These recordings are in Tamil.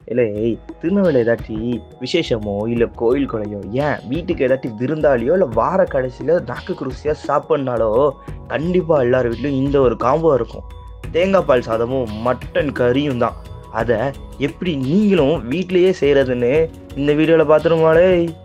இல்லை ஏய் திருநெல்வேலி ஏதாட்டி விசேஷமோ இல்லை கோயில் கொலையோ ஏன் வீட்டுக்கு ஏதாட்டி விருந்தாளியோ இல்லை வார கடைசியில் நாக்கு குருசியாக சாப்பிட்னாலோ கண்டிப்பாக எல்லார் வீட்லையும் இந்த ஒரு காம்போ இருக்கும் தேங்காய் பால் சாதமும் மட்டன் கறியும் தான் அதை எப்படி நீங்களும் வீட்டிலேயே செய்கிறதுன்னு இந்த வீடியோவில் பார்த்துருமாளே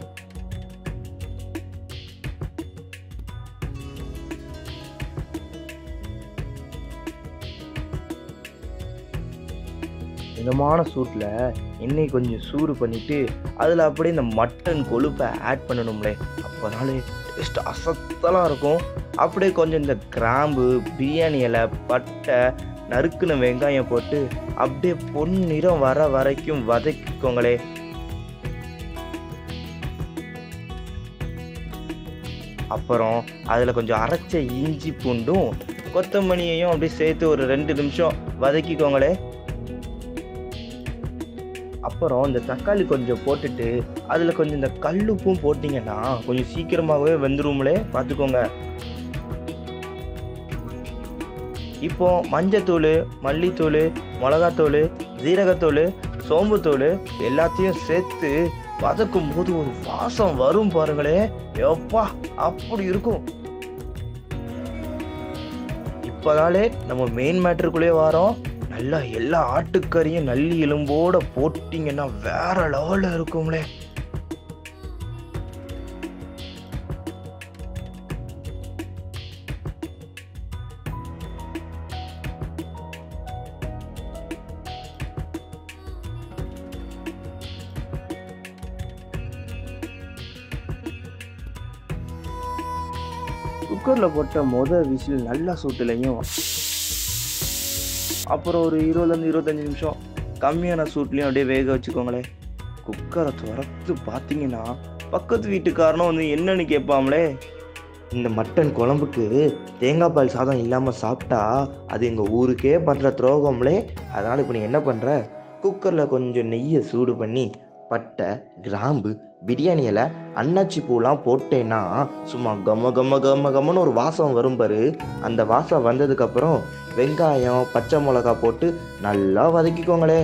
மிதமான சூட்டில் எண்ணெய் கொஞ்சம் சூடு பண்ணிட்டு அதில் அப்படியே இந்த மட்டன் கொழுப்பை ஆட் பண்ணணும்லே அப்போனாலே டேஸ்ட் அசத்தலாம் இருக்கும் அப்படியே கொஞ்சம் இந்த கிராம்பு பிரியாணி இலை பட்டை நறுக்குன வெங்காயம் போட்டு அப்படியே பொன்னிறம் வர வரைக்கும் வதக்கிக்கோங்களே அப்புறம் அதில் கொஞ்சம் அரைச்ச இஞ்சி பூண்டும் கொத்தமல்லியையும் அப்படியே சேர்த்து ஒரு ரெண்டு நிமிஷம் வதக்கிக்கோங்களே அப்புறம் இந்த தக்காளி கொஞ்சம் போட்டுட்டு அதில் கொஞ்சம் இந்த கல்லுப்பும் போட்டிங்கன்னா கொஞ்சம் சீக்கிரமாகவே வெந்துரும்லே பார்த்துக்கோங்க இப்போ மஞ்சத்தூள் மல்லித்தூள் மிளகாத்தூள் ஜீரகத்தூள் சோம்புத்தூள் எல்லாத்தையும் சேர்த்து வதக்கும் போது ஒரு வாசம் வரும் பாருங்களே எப்பா அப்படி இருக்கும் இப்போதாலே நம்ம மெயின் மேட்டருக்குள்ளே வரோம் நல்லா எல்லா ஆட்டுக்கறியும் நல்லி எலும்போட போட்டிங்கன்னா வேற லெவலில் இருக்கும்லே குக்கரில் போட்ட முத விசில் நல்லா சூட்டுலையும் அப்புறம் ஒரு இருபதுலேருந்து இருபத்தஞ்சி நிமிஷம் கம்மியான சூட்லேயும் அப்படியே வேக வச்சுக்கோங்களேன் குக்கரை துறத்து பார்த்தீங்கன்னா பக்கத்து வீட்டுக்காரனும் வந்து என்னன்னு கேட்பாங்களே இந்த மட்டன் குழம்புக்கு தேங்காய் பால் சாதம் இல்லாமல் சாப்பிட்டா அது எங்கள் ஊருக்கே பண்ணுற துரோகம்லே அதனால் இப்போ நீ என்ன பண்ணுற குக்கரில் கொஞ்சம் நெய்யை சூடு பண்ணி பட்டை கிராம்பு பிரியாணி இலை அன்னாச்சி பூலாம் போட்டேன்னா சும்மா கம கம கம கமன்னு ஒரு வாசம் வரும் பாரு அந்த வாசம் வந்ததுக்கப்புறம் வெங்காயம் பச்சை மிளகா போட்டு நல்லா வதக்கிக்கோங்களே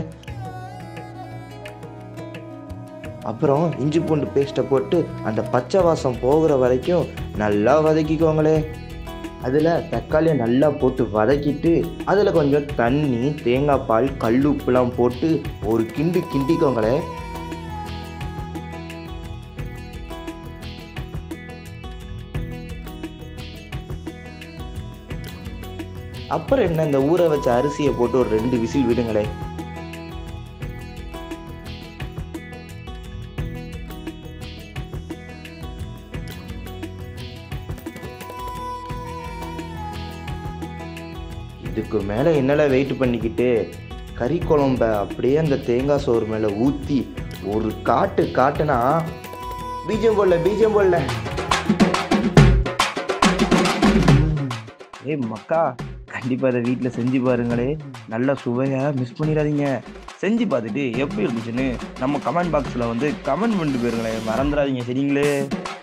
அப்புறம் இஞ்சி பூண்டு பேஸ்ட்டை போட்டு அந்த பச்சை வாசம் போகிற வரைக்கும் நல்லா வதக்கிக்கோங்களே அதில் தக்காளியை நல்லா போட்டு வதக்கிட்டு அதில் கொஞ்சம் தண்ணி தேங்காய் பால் கல் உப்புலாம் போட்டு ஒரு கிண்டு கிண்டிக்கோங்களே அப்புறம் என்ன இந்த ஊற வச்ச அரிசியை போட்டு ஒரு ரெண்டு விசில் விடுங்களே இதுக்கு மேலே என்னெல்லாம் வெயிட் பண்ணிக்கிட்டு கறி குழம்ப அப்படியே அந்த தேங்காய் சோறு மேலே ஊற்றி ஒரு காட்டு காட்டுனா பீஜம் போடல பீஜம் போடல ஏய் மக்கா கண்டிப்பாக அதை வீட்டில் செஞ்சு பாருங்களே நல்ல சுவையாக மிஸ் பண்ணிடாதீங்க செஞ்சு பார்த்துட்டு எப்படி இருந்துச்சுன்னு நம்ம கமெண்ட் பாக்ஸில் வந்து கமெண்ட் பண்ணிட்டு போயிருங்களேன் மறந்துடாதீங்க சரிங்களே